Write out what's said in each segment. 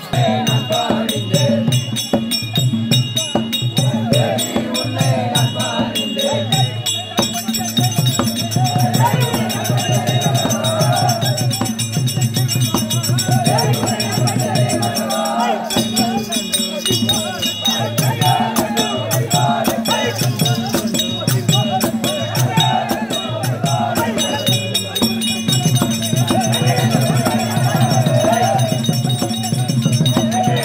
ஆ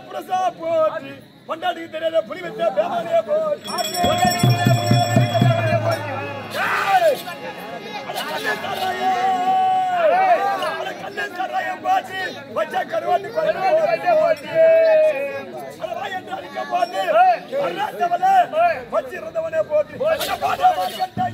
புரசா போற்றி பொண்டாட்டிக்கு தெரியாத புலி வச்ச பேமானியே போற்றி பொண்டாட்டிக்கு தெரியாத புலி வச்ச பேமானியே போற்றி. ஏய்! அட கண்ணேஸ்வரராயே! அட கண்ணேஸ்வரராயே போற்றி. வச்ச கருவாட்டு கொண்டு போற்றி. அட வா என்று அடிக்க போற்றி. அருளாத்தவனே, வச்சிருந்தவனே போற்றி. அட பாண்டா மார்க்கண்டாய்.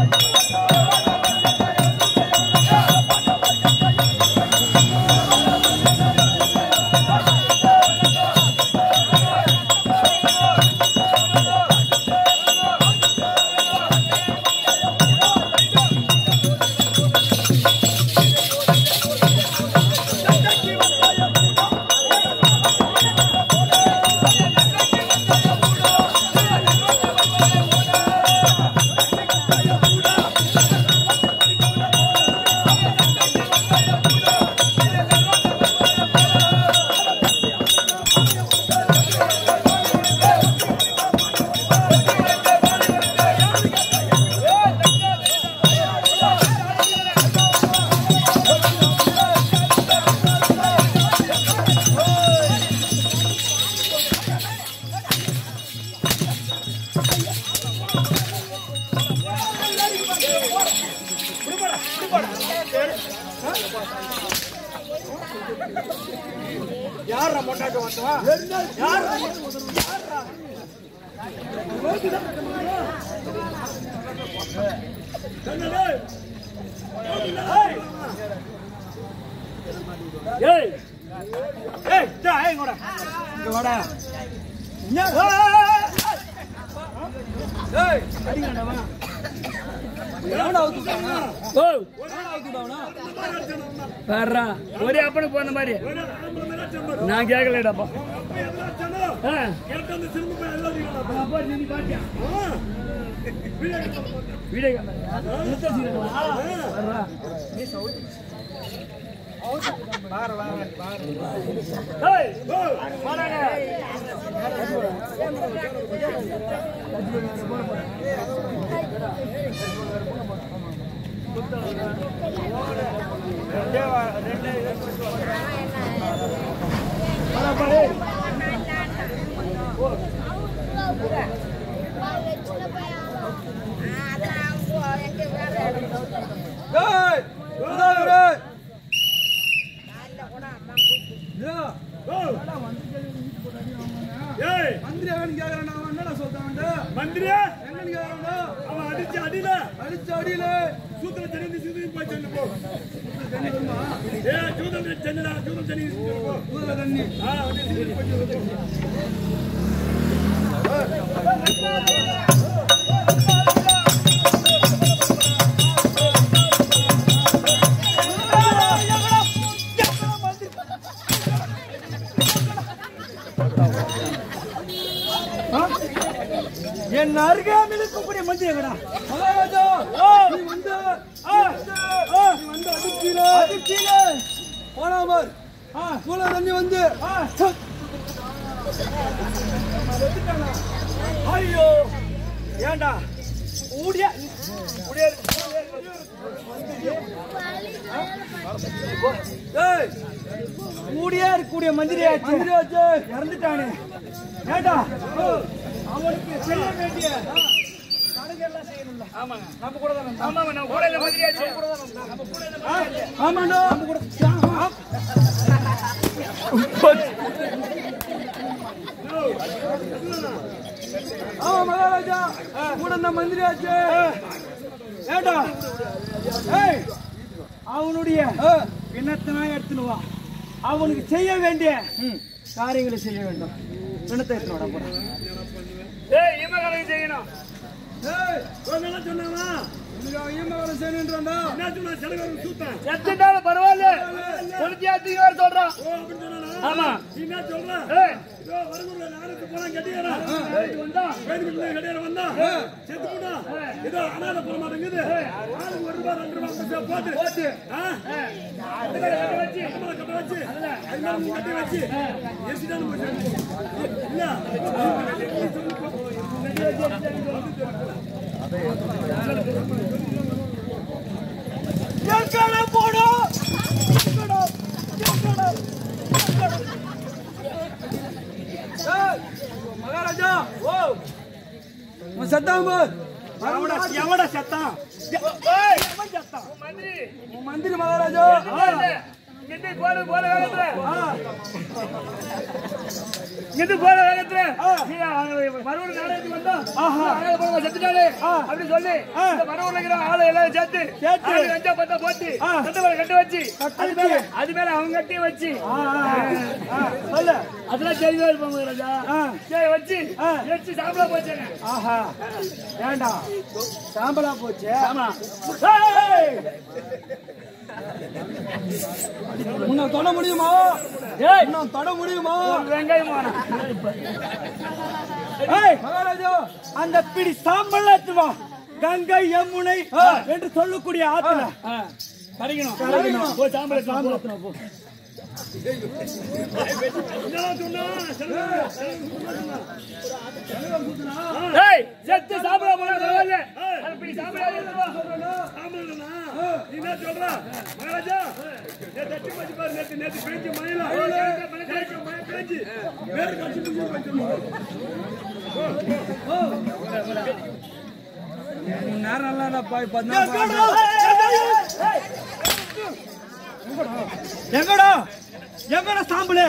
யார் மொண்டாக்க வந்தவன் யார் ஏய் ஏய் டா ஏய் இங்க வாடா இங்க வாடா என்ன ஏய் அடிங்கடா வா ஓ வர்றா ஒரே அப்பனுக்கு போன மாதிரி நான் கேட்கலடாப்பா ஆ அப்பா நீ பாட்டியா வீடியோ கேமரா வர்றா ஏய் வாடாங்க ஏய் உதாரணே ஏய் மந்திரி அவன் கேக்குறான் அவன் என்னடா சொல்றான் மந்திரியா என்னன்னு கேக்குறான்டா அவன் அடிச்சு அடியில அடிச்ச அடியில சூத்திர தண்ணி சூத்திரி போய் சொல்லு போ ஏ சூத்திர சென்னடா சூத்திர தண்ணி போ ஊதுல தண்ணி ஆ வந்து சூத்திரி போய் சொல்லு போ என் அருகாமையில் இருக்கக்கூடிய மந்திரி எங்கடா மகாராஜா நீ வந்து நீ வந்து அதிர்ச்சியில அதிர்ச்சியில போனாமர் சூழ தண்ணி வந்து ஐயோ ஏண்டா ஊடியா ஏய் ஊடியா இருக்கக்கூடிய மந்திரியாச்சு மந்திரியாச்சு இறந்துட்டானே ஏண்டா அவனுக்கு செய்ய வேண்டிய சடங்கெல்லாம் செய்யணும்ல ஆமாங்க நம்ம கூட தான் ஆமாங்க நம்ம கூட இல்ல மந்திரியாச்சு நம்ம கூட தான் நம்ம கூட இல்ல மந்திரியாச்சு ஆமாண்டா நம்ம கூட ஆமா மகாராஜா கூட இந்த மந்திரியாச்சு ஏண்டா ஏய் அவனுடைய பிணத்தினா எடுத்துன்னு வா அவனுக்கு செய்ய வேண்டிய காரியங்களை செய்ய வேண்டும் பிணத்தை எடுத்துன்னு வாடா போடா ஏய் இமகரம் செய்யணும் ஏய் சொன்னா சொன்னாவா உனக்கு அவன் ஈமவரம் செய்யணுன்றான்டா என்ன சொன்னா செலவு சூத்தன் எத்தனாலும் பரவாயில்ல பொலித்தி அதிகம் வர சொல்றான் ஓ அப்படின்னு சொன்னா ஆமா நீ என்ன சொல்ற ஏய் இதோ வருகுள்ள நானுக்கு போலாம் கட்டியாரா வந்தா வேணுக்கு கட்டியார வந்தா செத்து போடா இதோ அனாத போக மாட்டேங்குது ஆளுக்கு ஒரு ரூபாய் ரெண்டு ரூபாய் கொடுத்தா போட்டு போட்டு கட்ட வச்சு கட்ட வச்சு அது மேல நீ கட்டி வச்சு எரிச்சுட்டாலும் போச்சு இல்ல எங்கடா போடும் சத்தாம் பார் எவடா எவடா செத்தான் ஏய், எவன் செத்தான் மந்திரி உன் மந்திரி மகாராஜா இங்கிட்டு போற போற வேகத்துல இங்கிட்டு போற வேகத்துல நீ மறுபடியும் நாடகத்துக்கு வந்தா அழகா போங்க செத்துட்டாலே அப்படி சொல்லி இந்த மறுபடியும் இருக்கிற ஆளு எல்லாம் சேர்த்து சேர்த்து. ஆளு அஞ்சா பத்தா போட்டு கட்டு மேல கட்டு வச்சு அது மேல அது மேல அவங்க கட்டி வச்சு சொல்லு அதெல்லாம் தெரியவே இருப்பாங்க ராஜா சரி வச்சு வச்சு சாப்பிட போச்சுங்க ஆஹா வேண்டாம் சாம்பலா போச்சு ஆமா ஏய்! உன்னை தொட முடியுமா ஏய் உன்னை தொட முடியுமா ஒரு வெங்காயம் வேணாம். ஏய், மகாராஜா அந்த பிடி சாம்பல் எடுத்து வா கங்கை யமுனை என்று சொல்லக்கூடிய ஆத்துல கிடைக்கணும் கிடைக்கணும். போய் சாம்பல் சாம்பல் எடுத்துன்னு போ என்னடா சொன்னா? ஏய், செத்து சாப்பிட போனா பரவாயில்ல. அது இப்படி சாப்பிடாதே இருப்பா. சாப்பிடணும்னா, நீ என்ன சொல்ற? மகாராஜா, நேத்து அடிச்சு போச்சு பாரு, நேத்து- நேத்து பேஞ்சு மழையில. மழை பேஞ்சு, மழை பேஞ்சு. வேறு கட்சி முடிஞ்சு போச்சு. உன் நேரம் நல்லா நான் பாய் பார்த்தா எங்கடா எங்கடா சாம்பலு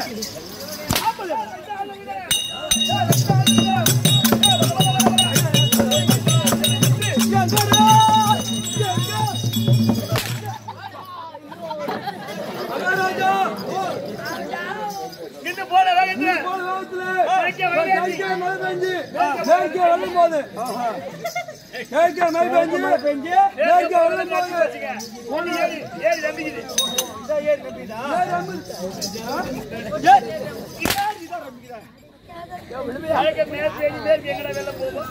மகாராஜா நின்னு போன வேகத்துல. போன வேகத்துல வேர்க்க மழை பெஞ்சு. கேட்க மழை பெஞ்சு கேட்க வெள்ளம் போகுது கேட்க மழை பெஞ்சு மழை பெஞ்சு கேட்க வெள்ளம் போகுது வச்சுக்க. ஒண்ணு ஏறி, ஏறி நம்பிக்குது. அழகா மேல் தேடி மேற்கு எங்கடா வெளில போகும்?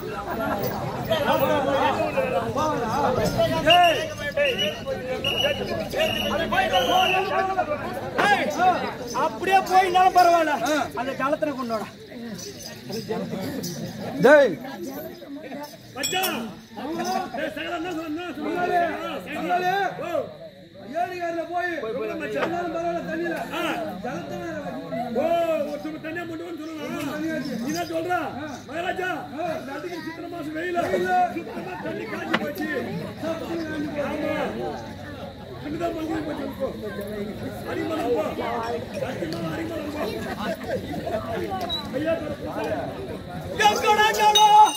ஏய், அப்படியே போயிருந்தாலும் பரவாயில்ல அந்த ஜலத்துல கொண்டோட டேய் மச்சான், டேய், சகல என்ன சொன்ன? முன்னாலே முன்னாலே ஏரிகாரில் போய் எல்லாரும் பரவாயில்ல தண்ணியில ஜலத்தை ஓ, ஒரு துணி தனியா கொண்டு வந்து சொல்லலாம். நீ என்ன சொல்ற? மகாராஜா, இந்த அடிக்கிற சித்திரை மாசம் வெயிலு. சுத்தமா தண்ணி காய்ச்சி போச்சு. ஆமா. அங்கதான் மங்கி போச்சு இப்போ. அரிமளம் போ. சத்தியமா அரிமளம் போ. ஐயா, எங்கடா ஜலம்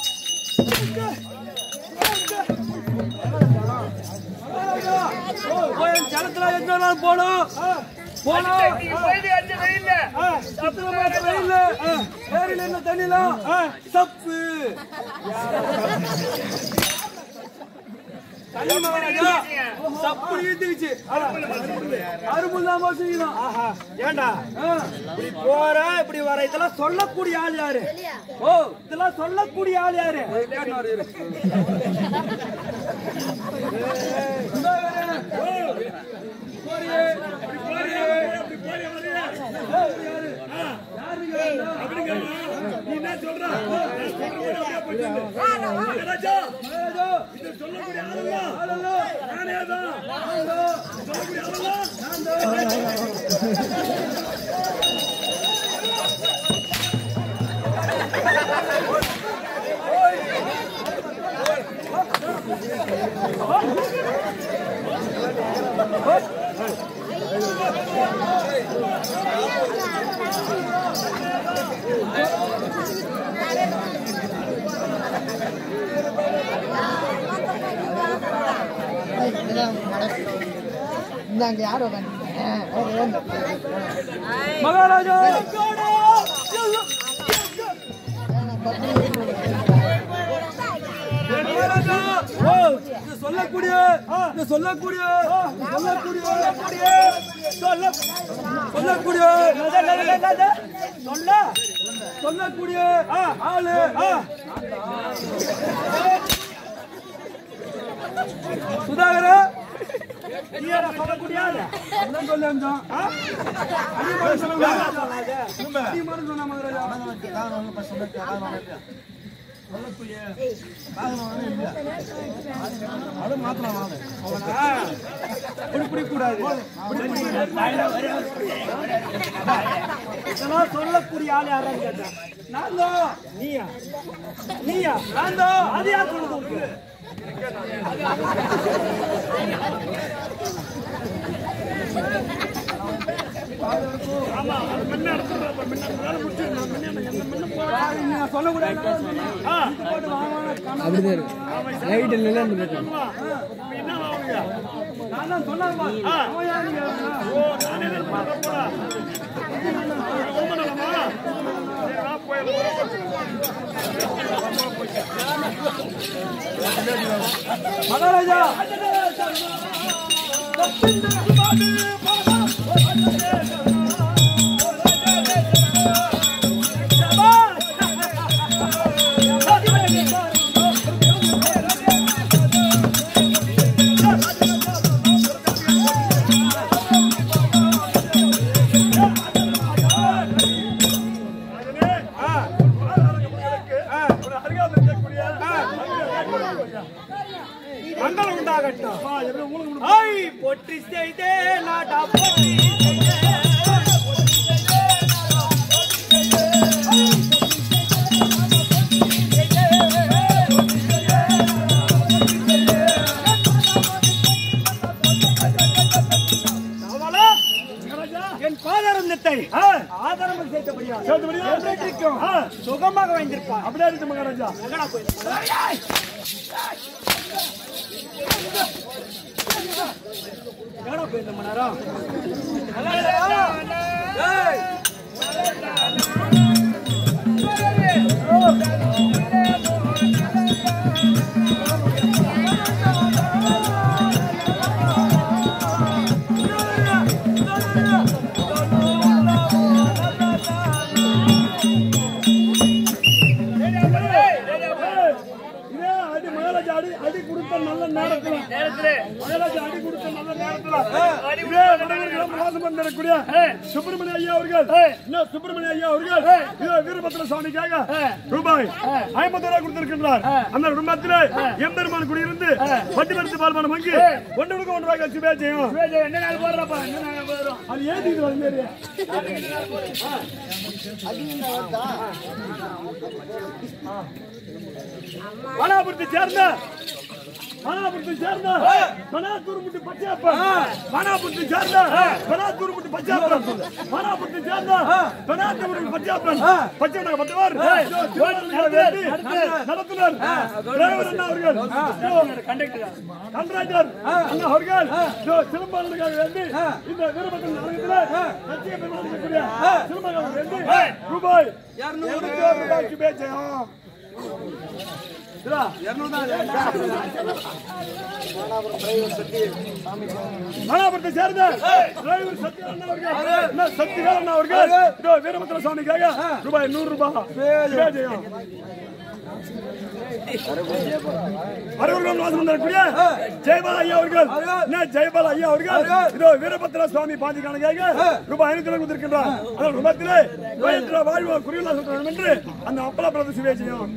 போய் ஜலத்துல எங்க வேணாலும் போனோம் போனோம் நீங்க போயிட்டு அடிச்ச வெயில்ல. சித்திரை மாசம் வெயில்ல ஏரியில என்ன தண்ணியில சப்பு தண்ணி மகாராஜா சப்பு ஈத்துக்குச்சு அரும்புல் தான் போச்சுக்கணும் ஆஹா ஏண்டா இப்படி போற இப்படி வர இதெல்லாம் சொல்லக்கூடிய ஆள் யாரு ஓ இதெல்லாம் சொல்லக்கூடிய ஆள் யாரு அப்படி போய் வரியா? ஆ. அப்படிங்க. நீ என்ன சொல்ற? நான் சொல்ற மாதிரி அப்படியே போயிட்டு வந்து. மகாராஜா, இது சொல்லக்கூடிய ஆளல்ல. நானே தான். சொல்லக்கூடிய ஆளல்ல. இந்தாங்க யாரோ வந்தீங்க மகாராஜா மகாராஜா ஓ இது சொல்லக்கூடிய இது சொல்லக்கூடிய இது சொல்லக்கூடிய சொல்ல சொல்லக்கூடிய சொல்ல சொல்லக்கூடிய ஆளு சுதாகர நீயாடா சொல்லக்கூடிய ஆளு என்ன சொல்லி அம்சம் அதிகமாக சொல்லுங்க அதிகமாக சொன்னா மகாராஜா அது மாத்தலாம் வாங்க அவனா இப்படி பிடிக்க கூடாது இதெல்லாம் சொல்லக்கூடிய ஆள் யாரான்னு கேட்டேன் நான் தான் நீயா நீயா நான் தான் அது யார் சொல்லுது உங்களுக்கு நீங்க சொல்லக்கூடாது அப்படிதான் இருக்கு லைட் இல்லைல்ல அந்த பக்கம் நான் தான் சொன்னேன் பாரு. அவன் யாரு இங்க வந்தா? மகாராஜா மங்களம் உண்டாகட்டும் ஐ பொற்றி செய்தே நாடா பொற்றி என் பாதாரந்தத்தை ஆதாரம் செய்தபடியா என்றைக்கும் சுகமாக வைத்திருப்பார் அப்படியே இருக்கு மகாராஜா எங்கடா போய் எங்கடா போய் இந்த மணி நேரம் ஏய் இதே அடி மகாராஜா அடி அடி கொடுத்த நல்ல நேரத்துல மகாராஜா அடி கொடுத்த நல்ல நேரத்துல இதே வடவர்களிடம் வாசம் வந்திருக்கக்கூடிய சுப்பிரமணிய ஐயா அவர்கள் இன்னும் சுப்பிரமணிய ஐயா அவர்கள் இதோ வீரபத்ர சுவாமிக்காக ரூபாய் ஐம்பது ரூபாய் கொடுத்திருக்கின்றார் அந்த குடும்பத்திலே எம்பெருமான் குடியிருந்து பட்டி படுத்து பால்மான மங்கி ஒன்றுக்கு ஒன்று ரூபாய் கட்சி பேச்சையும் என்ன நாள் போடுறப்பா என்ன நாள் போடுறோம் அது ஏன் இது வந்து மனாபுரத்தை சேர்ந்த மனாபுரத்தை சேர்ந்த மனாத்தூர்முட்டி பச்சையப்பன் மனாபுரத்தை சேர்ந்த மனாத்தூர்முட்டி பச்சையப்பன் மனாபுரத்தை சேர்ந்த மனாத்தூர்முட்டி பச்சையப்பன் பச்சையப்பன் பட்டவர் நடத்துனர் டிரைவர் அண்ணா அவர்கள் கண்டக்டர் கண்ட்ராக்டர் அண்ணா அவர்கள் இதோ சிலம்பாளனுக்காக வேண்டி இந்த வீரபத்திர நாடகத்தில் கட்சியை பெருமாளுக்குரிய சிலம்பாளனுக்கு வேண்டி ரூபாய் இருநூறு ரூபாய்க்கு பேச்சையும் மனாபுரத்தை சேர்ந்த டிரைவர் சத்யா அண்ணா அவர்கள் என்ன சத்யவேல் அண்ணா அவர்கள் இதோ வீரபத்திர சுவாமிக்காக ரூபாய் நூறு ரூபாய் பேச்சையும் அறுவர்கள் வாசம் வந்திருக்கக்கூடிய ஜெயபால் ஐயா அவர்கள் என்ன ஜெயபால் ஐயா அவர்கள் இதோ வீரபத்ர சுவாமி பாதிக்கானதாக ரூபாய் ஐநூத்தி ரூபாய் கொடுத்திருக்கின்றார் அதன் ரூபத்திலே வயிற்று வாழ்வு குறியலா சொல்றோம் என்று அந்த அப்பலா பிரதேச சிவே செய்யும்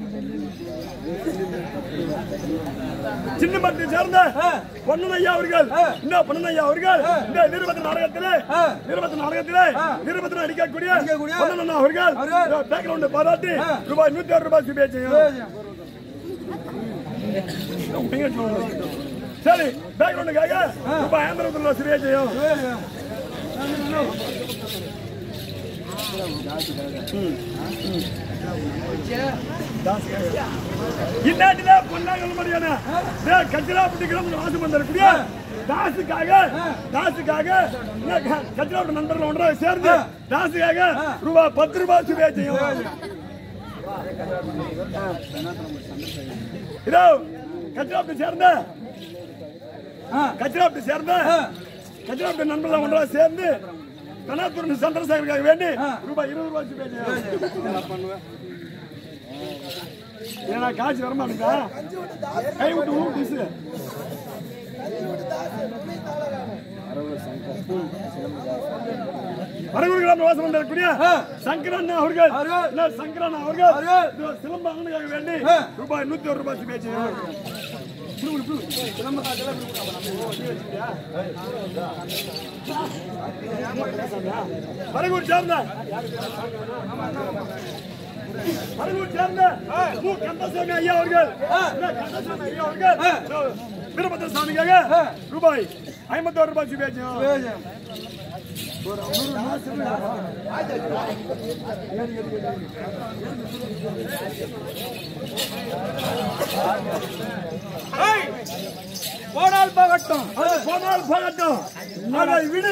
சின்னமத்தை சேர்ந்த பொன்னன் ஐயா அவர்கள் இந்த பொன்னன் ஐயா அவர்கள் இந்த வீரபத்ர நாடகத்திலே வீரபத்ர நாடகத்திலே வீரபத்ர அடிக்கக்கூடிய பொன்னன் அண்ணா அவர்கள் பேக்ரவுண்ட் பாராட்டி ரூபாய் நூத்தி ஆறு ரூபாய் சிவே செய்யும் சரி பேக்ரவுண்டுக்காக ரூபாய் ஐம்பது ரூபாய் சிறிய செய்யும் இந்நாட்டில பொன்னாங்கல் மாதிரியான கச்சிரா பிடிக்கிறோம் வாசம் வந்திருக்கூடிய தாசுக்காக தாசுக்காக கச்சிராவுடைய நண்பர்கள் ஒன்றாக சேர்ந்து தாசுக்காக ரூபாய் பத்து ரூபாய் சிறிய செய்யும் இதோ கச்சிராப்பை சேர்ந்த கச்சிராப்பை சேர்ந்த கச்சிராப்பை நண்பர்கள் ஒன்றாக சேர்ந்து கனாத்தூர் சந்திரசேகருக்காக வேண்டி ரூபாய் இருபது ரூபாய் பேசுறேன் ஏன்னா காசு வர மாட்டேங்கா கை விட்டு ஊ பீசு வரகுரு கிராம வாசம் வந்திருக்கக்கூடிய சங்கரன் அவர்கள் அவர்கள். என்ன சங்கரன் அவர்கள் அவர்கள். இதோ சிலம்ப அண்ணனுக்காக வேண்டி ரூபாய் நூத்தி ஒரு ரூபாய் பேச்சு வரகூர் சேர்ந்த வரகூர் சேர்ந்த மு கந்தசாமி ஐயா அவர்கள் என்ன கந்தசாமி ஐயா அவர்கள் வீரபத்திர சாமிக்காக ரூபாய் ஐம்பத்தோரு ரூபாய் பேச்சு போனால் போகட்டும் அது போனால் போகட்டும் அதை விடு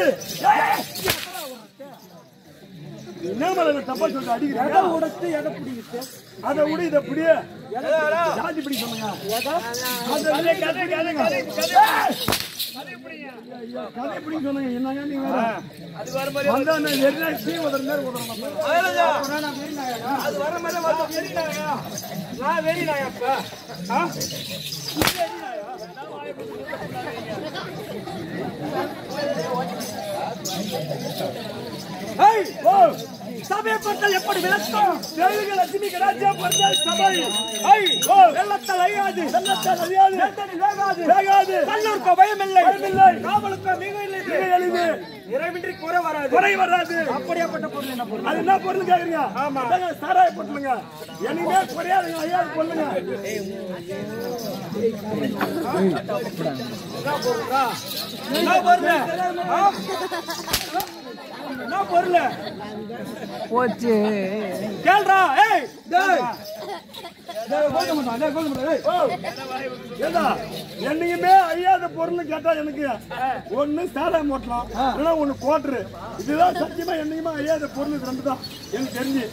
என்ன மேல தப்பா சொல்லிட்டு அடிக்கிறீங்க உடத்து எதை பிடிக்கிட்டு அதை விடு இதை பிடி ஜாதி பிடி சொல்லுங்க அதை விடு, இதை பிடிங்க. ஏய்! கதை பிடி சொன்னீங்க என்னங்க நீங்க வேற? வந்தா நான் வெறினா சீ உதற மாதிரி உதற மாட்டேன். அது வர மாதிரி வந்து வெறி நாயா நான் வெறி நாயாப்பா ஆ? ஏய், ஓ! சபையை பற்றி எப்படி விளக்கம் தெலுங்கு லட்சுமி கடாச்சியா பஞ்சாயத்து சபை ஐய், ஓ! வெள்ளத்தால் அழியாது வெள்ளத்தால் அழியாது. வேந்தனை வேகாது வேகாது. கல்லூருக்கு பயமில்லை பயமில்லை. காவலுக்கு மிக இல்லை மிக எளிது. நிறைவின்றி குறை வராது குறை வராது அப்படியாப்பட்ட பொருள் என்ன பொருள் அது என்ன பொருள் கேக்குறீங்க அதாங்க சாராய பொருளுங்க என்னைக்குமே குறையாதுங்க ஐயா பொருளுங்க என்ன பொருள் ஆ? என்ன பொருள் போச்சு கேள்றா ஏய் டேய் டேய் கோதுமை தான் டேய் கோதுமை தான், ஏய் ஓ! ஏண்டா, என்னைக்குமே ஐயாத பொருள் கேட்டா எனக்கு ஒண்ணு சாராயம் ஓட்டலாம் இல்லைன்னா ஒண்ணு கோட்டரு இதுதான் சத்தியமா என்னைக்குமே ஐயாத பொருள் இது ரெண்டு தான் எனக்கு தெரிஞ்சு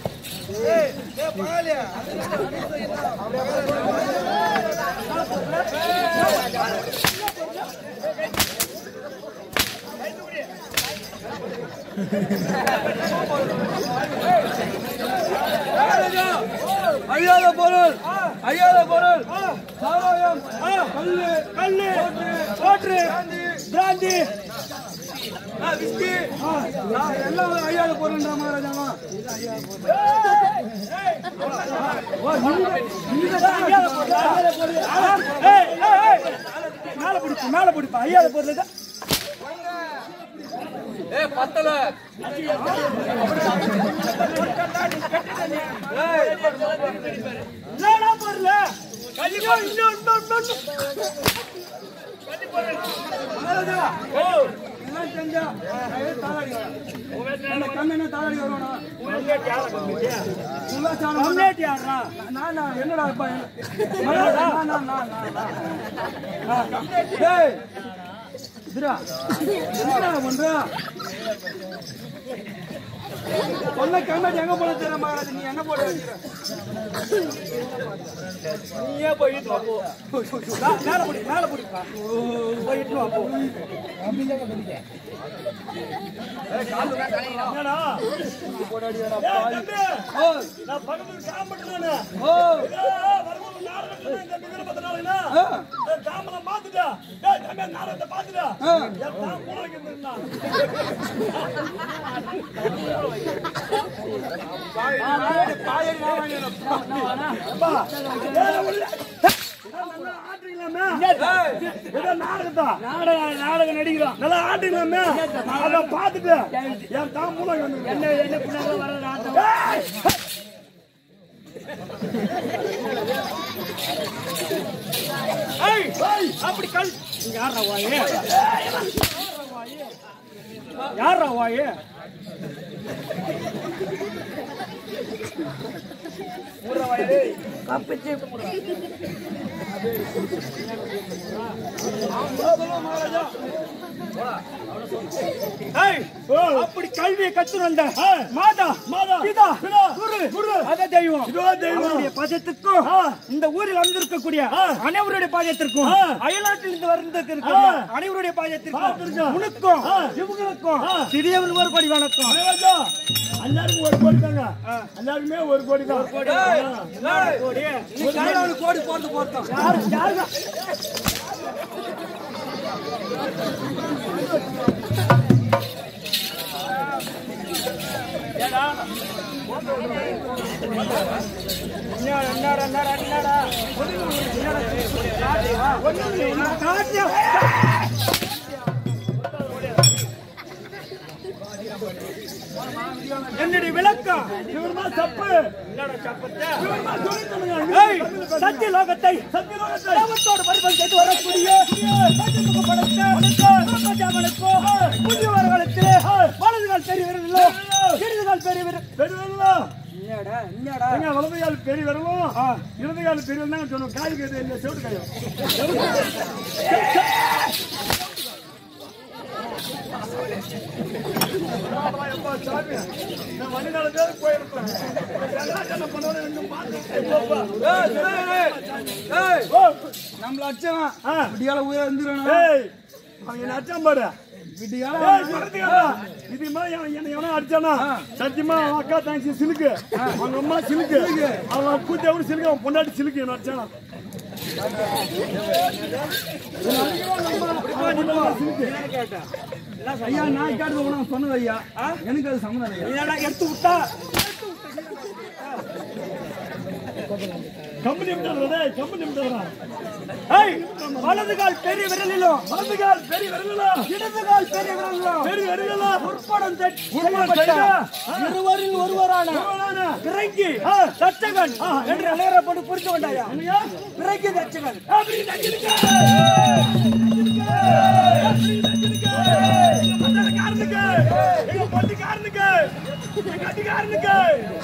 ஐயாத பொருள் ஐயாத பொருள் சாராயம் கல்லு கல்லு சோற்று பிராந்தி விஸ்கி எல்லாம் ஐயாத பொருள் மகாராஜாமா மேல பிடிப்பு மேல பிடிப்பு ஐயாத பொருள் தான் என்னடா பொருள் ஐயோ, இன்னும், இன்னும், இன்னும். மகாராஜா, எல்லாம் செஞ்சா, ஏய், தாளாடி வரேன். அந்த கண்ணனை தாளாடி வருவானா? உள்ள சாணம் பண்ணா. நான், நான், என்னடா இப்ப? மகாராஜா, நான், நான், நான், நான், நான். டேய், இதுடா. என்னடா பண்ற? சொன்ன கண்ணாடி எங்க போன தெரியல மகாராஜா நீ எங்க போட வைக்கிற நீயே போயிட்டு வா போ மே- மேல பிடி மேல பிடிப்பா போயிட்டு வா போ என்னடா ஏய், தம்பி, ஓ நான் பக்கத்துல காம்பட்டு நானு ஓ வரும்போது நாடகத்துல இந்த மிகுந்த பத்து நாளுனா ஆ. தாமதம் பார்த்துட்டா ஏய் தம்பி நாடகத்தை பார்த்துட்டா ஆ. என் தான் போனக்கு இருந்தா அப்பா ஏய், உள்ள. நல்லா ஆடுறீங்களாமே? ஏதோ நாடகத்தா? நாடகம் நடிக்கிறோம் நல்லா ஆடுறீங்களாமே? அதை பார்த்துட்டு என் தான் மூலம் வந்து என்ன என்ன பின்னாடி வர நாட்டம் ஏய்! ஏய் அப்படி கல் யாரா வாயே யாரா வாயே ஏய், அப்படி கல்வியை கத்து வந்த மாதா மாதா, பிதா பிதா, குரு குரு, அத தெய்வம் இதோ தெய்வம். அவருடைய பாதத்திற்கும் ஆ. இந்த ஊரில் வந்திருக்கக்கூடிய ஆ. அனைவருடைய பாதத்திற்கும் ஆ. அயல்நாட்டில் இருந்து வந்திருக்கக்கூடிய ஆ. அனைவருடைய பாதத்திற்கும் பாதத்திற்கும். உனக்கும் ஆ. இவங்களுக்கும் ஆ. சிறியவர்கள் ஒரு கோடி வணக்கம் அனைவருக்கும் எல்லாருக்கும் ஒரு கோடி தாங்க எல்லாருக்குமே ஒரு கோடி தான் கோடி கோடி போறது போறோம் யாரு யாரு என்னடா என்னடா என்னடா காட்டியா என்னடி விளக்கம் இவர்தான் தப்பு என்னடா சப்பத்தை இவர்தான் சொல்லி தருங்க. ஏய், சத்திய லோகத்தை தேவத்தோடு பரிபம் செய்து வரக்கூடிய சத்தியமுக படைத்த பிரம்மஜாமனுக்கோ புண்ணியவர்களுக்கு வலதுகால் பெரிய விரலோ இடதுகால் பெரிய விரல் பெரியவர்களா? என்னடா என்னடா ஏங்க, வலது கால் பெரிய விரலும் இடது கால் பெரிய விரலும் தான் சொன்னோம் காய் கேது இல்லை செவிட்டு காயும் எப்பா, சாமி, நான் வழி நடந்தே போயிருப்பேன். என்ன பண்ணணும் இன்னும் ஓ, நம்மள அச்சம் ஆ. விடியால உயிரை இருந்துடணும் ஏய், அவன் என்ன அடிச்சான் பாரு. விடியால ஏய், சொல்றதுக்காடா. இது மாதிரி அவன் என்னை எவனோ அடிச்சானா? சத்தியமா அவன் அக்கா தங்கச்சி சிலுக்கு அவங்க அம்மா சிலுக்கு அவன் கூத்தி அவரு சிலுக்கு அவன் பொண்டாட்டி சிலுக்கு என்ன அடிச்சானா ஐயா நான் கேட்டது உனக்கு சொன்னது ஐயா எனக்கு அது சம்மதம் ஐயா என்னடா எடுத்து விட்டா கம்பெனி விட்டுறா கம்பெனி விட்டுறா ஏய், வலது கால் பெரிய விரலிலும் வலது கால் பெரிய விரலா இடது கால் பெரிய விரலிலும் பெரிய விரலா உட்படம் தெட்- உட்படம் செய்யப்பட்ட இருவரில் ஒருவரான விரலானா? இறங்கி தச்சகன் என்று அலையறப்பட்டு புரிந்து கொண்டாயா இறங்கி தச்சகன் அப்படி தங்கிருக்க. அந்த காரனுக்கு, எங்க பொட்டிக்காரனுக்கு, எங்க அடிக்காரனுக்கு.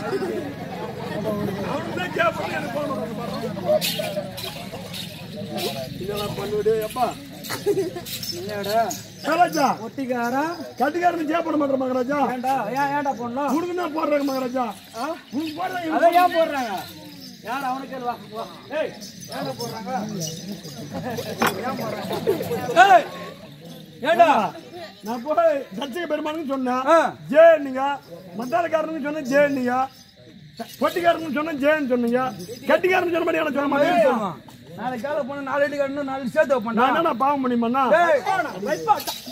அவனுக்கு தான் கேட்பான், எனக்கு போட மாட்டாங்க பாரு. இதெல்லாம் பண்ணுவது அப்பா என்னடா மகாராஜா ஒட்டிக்காரா கட்டிக்காரன் ஜெய போட மாட்டேன் மகாராஜா ஏண்டா ஏன் ஏன்டா போடணும் உனக்கு தான் போடுறாங்க மகாராஜா உனக்கு போடுறாங்க அதை ஏன் போடுறாங்க யார் அவனுக்கு கேளு, வா வா ஏய் ஏன்டா போடுறாங்க ஏன் போடுறாங்க ஏய் ஏண்டா நான் போய் சர்ச்சைக்கு பெருமானுக்கு சொன்னேன் ஆ. ஜே நீங்க மத்தாலக்காரனுக்கு சொன்ன ஜே நீங்க பொட்டிக்காரனுக்கு சொன்ன ஜேன்னு சொன்னீங்க கட்டிக்காரன் சொன்ன மாதிரி எனக்கு சொல்ல மாட்டேங்க நாளைக்கு காலை போனா நாலு அடி கட்டணும் நாலு சேர்த்து வைப்பேன்டா நான் என்ன பாவம் பண்ணிப்பண்ணா ஏய் வைப்பா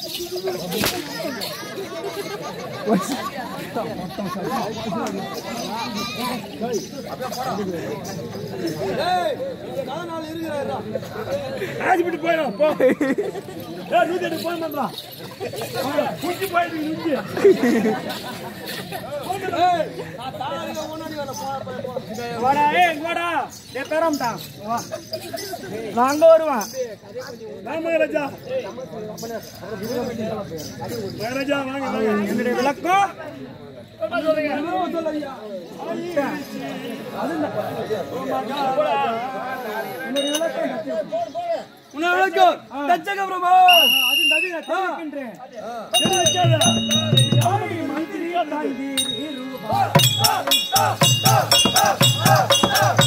ஆஜிபிட்டு போயிடும் போ ஏ நூத்தி எட்டு போய் பண்றான் குச்சி போயிட்டு நூத்தி வாடா ஏய் இங்க வாடா ஏ பேரம்டா வா நான் அங்க வருவேன் வாங்க மகாராஜா மகாராஜா வாங்க வாங்க என்னுடைய விளக்கம் உன்னை விளக்கம் தச்சக பிரபு அது நதி நான் தெரிவிக்கின்றேன் தெரிவிக்காத. யாரு மந்திரியா தாய் ஆ